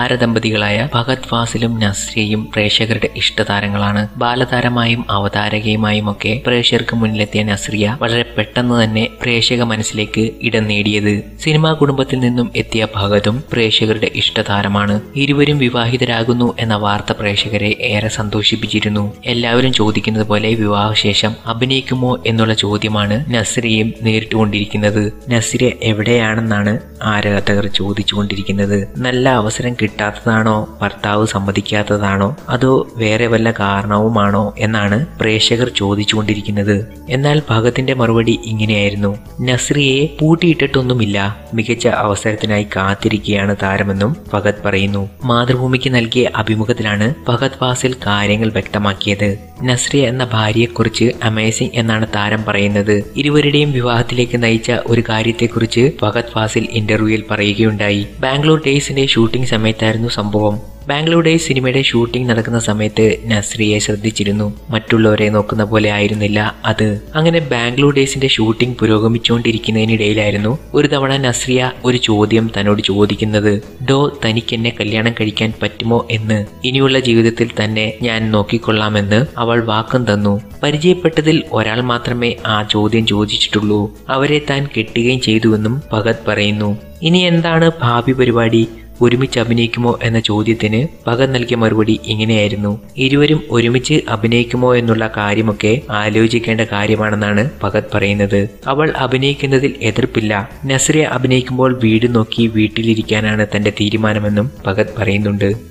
താരദമ്പതികളായ ഭഗത് ഫാസിലും നസ്രിയയും പ്രേക്ഷകരുടെ ഇഷ്ടതാരങ്ങളാണ് ബാലതാരമായും അവതാരകയുമായും ഒക്കെ പ്രേക്ഷകർക്ക് മുന്നിലെത്തിയ നസ്രിയ വളരെ പെട്ടെന്ന് തന്നെ പ്രേക്ഷക മനസ്സിലേക്ക് ഇടം നേടിയത് സിനിമാ കുടുംബത്തിൽ നിന്നും എത്തിയ ഭഗതും പ്രേക്ഷകരുടെ ഇഷ്ടതാരമാണ് ഇരുവരും വിവാഹിതരാകുന്നു എന്ന വാർത്ത പ്രേക്ഷകരെ ഏറെ സന്തോഷിപ്പിച്ചിരുന്നു എല്ലാവരും ചോദിക്കുന്നത് പോലെ വിവാഹശേഷം അഭിനയിക്കുമോ എന്നുള്ള ചോദ്യമാണ് നസ്രിയയും നേരിട്ടുകൊണ്ടിരിക്കുന്നത് നസ്രിയ എവിടെയാണെന്നാണ് ആരാധകർ ചോദിച്ചുകൊണ്ടിരിക്കുന്നത് നല്ല അവസരം കിട്ടാത്തതാണോ ഭർത്താവ് സമ്മതിക്കാത്തതാണോ അതോ വേറെ വല്ല കാരണവുമാണോ എന്നാണ് പ്രേക്ഷകർ ചോദിച്ചുകൊണ്ടിരിക്കുന്നത് എന്നാൽ ഭഗത്തിന്റെ മറുപടി ഇങ്ങനെയായിരുന്നു നസ്രിയെ പൂട്ടിയിട്ടിട്ടൊന്നുമില്ല മികച്ച അവസരത്തിനായി കാത്തിരിക്കുകയാണ് താരമെന്നും ഭഗത് പറയുന്നു മാതൃഭൂമിക്ക് നൽകിയ അഭിമുഖത്തിലാണ് ഭഗത് ഫാസിൽ കാര്യങ്ങൾ വ്യക്തമാക്കിയത് നസ്രിയ എന്ന ഭാര്യയെക്കുറിച്ച് അമേസിംഗ് എന്നാണ് താരം പറയുന്നത് ഇരുവരുടെയും വിവാഹത്തിലേക്ക് നയിച്ച ഒരു കാര്യത്തെക്കുറിച്ച് ഭഗത് ഫാസിൽ ഇന്റർവ്യൂവിൽ പറയുകയുണ്ടായി ബാംഗ്ലൂർ ഡേയ്സിന്റെ ഷൂട്ടിംഗ് സമയത്തായിരുന്നു സംഭവം ബാംഗ്ലൂർ ഡേയ്സ് സിനിമയുടെ ഷൂട്ടിംഗ് നടക്കുന്ന സമയത്ത് നസ്രിയെ ശ്രദ്ധിച്ചിരുന്നു മറ്റുള്ളവരെ നോക്കുന്ന പോലെ ആയിരുന്നില്ല അത് അങ്ങനെ ബാംഗ്ലൂർ ഡേയ്സിന്റെ ഷൂട്ടിംഗ് പുരോഗമിച്ചുകൊണ്ടിരിക്കുന്നതിനിടയിലായിരുന്നു ഒരു തവണ നസ്രിയ ഒരു ചോദ്യം തന്നോട് ചോദിക്കുന്നത് ഡോ തനിക്ക് എന്നെ കല്യാണം കഴിക്കാൻ പറ്റുമോ എന്ന് ഇനിയുള്ള ജീവിതത്തിൽ തന്നെ ഞാൻ നോക്കിക്കൊള്ളാമെന്ന് അവൾ വാക്കും തന്നു പരിചയപ്പെട്ടതിൽ ഒരാൾ മാത്രമേ ആ ചോദ്യം ചോദിച്ചിട്ടുള്ളൂ അവരെ താൻ കെട്ടുകയും ചെയ്തുവെന്നും ഭഗത് പറയുന്നു ഇനി എന്താണ് ഭാവി പരിപാടി ഒരുമിച്ച് അഭിനയിക്കുമോ എന്ന ചോദ്യത്തിന് ഭഗത് നൽകിയ മറുപടി ഇങ്ങനെയായിരുന്നു ഇരുവരും ഒരുമിച്ച് അഭിനയിക്കുമോ എന്നുള്ള കാര്യമൊക്കെ ആലോചിക്കേണ്ട കാര്യമാണെന്നാണ് ഭഗത് പറയുന്നത് അവൾ അഭിനയിക്കുന്നതിൽ എതിർപ്പില്ല നസ്രിയ അഭിനയിക്കുമ്പോൾ വീട് നോക്കി വീട്ടിലിരിക്കാനാണ് തന്റെ തീരുമാനമെന്നും ഭഗത് പറയുന്നുണ്ട്